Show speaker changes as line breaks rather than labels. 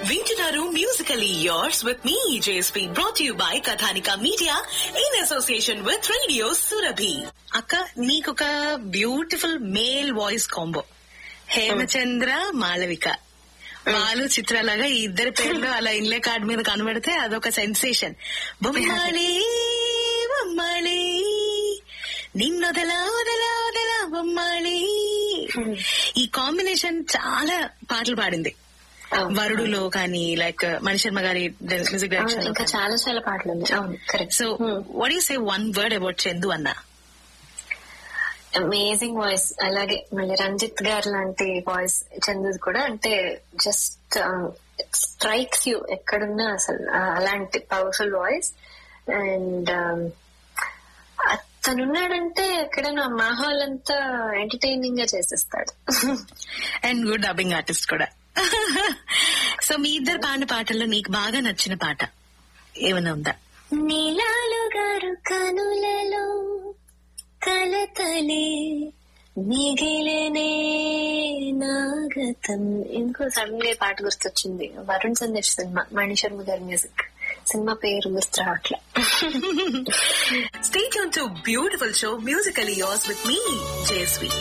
వింటున్నారు musically yours with మీ JSP brought you by Kathanika media in association with radio Surabhi అక్క నీకొక beautiful male voice combo Hemachandra Malavika వాళ్ళు చిత్రాలాగా ఈ ఇద్దరి పేర్లు అలా ఇన్లే కార్డ్ మీద కనబడితే అదొక సెన్సేషన్ బొమ్మాళి బొమ్మాళి నిన్నొదలా వదలా వదలా బొమ్మాళి ఈ కాంబినేషన్ చాలా పాటలు పాడింది వరుడులో కానీ లైక్ మణిశర్మ గారి మ్యూజిక్ డైరెక్షన్
ఇంకా చాలా చాలా పాటలు ఉన్నాయి అవును correct
so what you say one word about Chandu అన్న
అమేజింగ్ వాయిస్ అలాగే మళ్ళీ రంజిత్ గారు లాంటి వాయిస్ చందుది కూడా అంటే జస్ట్ స్ట్రైక్స్ యూ ఎక్కడున్నా అసలు ఆ, అలాంటి పవర్ఫుల్ వాయిస్ అండ్ అతనున్నాడంటే ఎక్కడైనా మాహోల్ అంతా ఎంటర్టైనింగ్ గా చేసేస్తాడు
అండ్ గుడ్ డబ్బింగ్ ఆర్టిస్ట్ కూడా సో మీ ఇద్దరు పాడిన పాటల్లో నీకు బాగా నచ్చిన పాట ఏమైనా ఉందా
నీలాలు గారు కనులలో కలతలే మిగిలినే నాగతం ఇంకో సడన్ గా ఈ పాట గుర్తొచ్చింది వరుణ్ సందేశ్ సినిమా మణిశర్మ గారి మ్యూజిక్ సినిమా పేరు గుర్తు రావట్లే
stay tune to beautiful show musically yours with మీ జేస్వి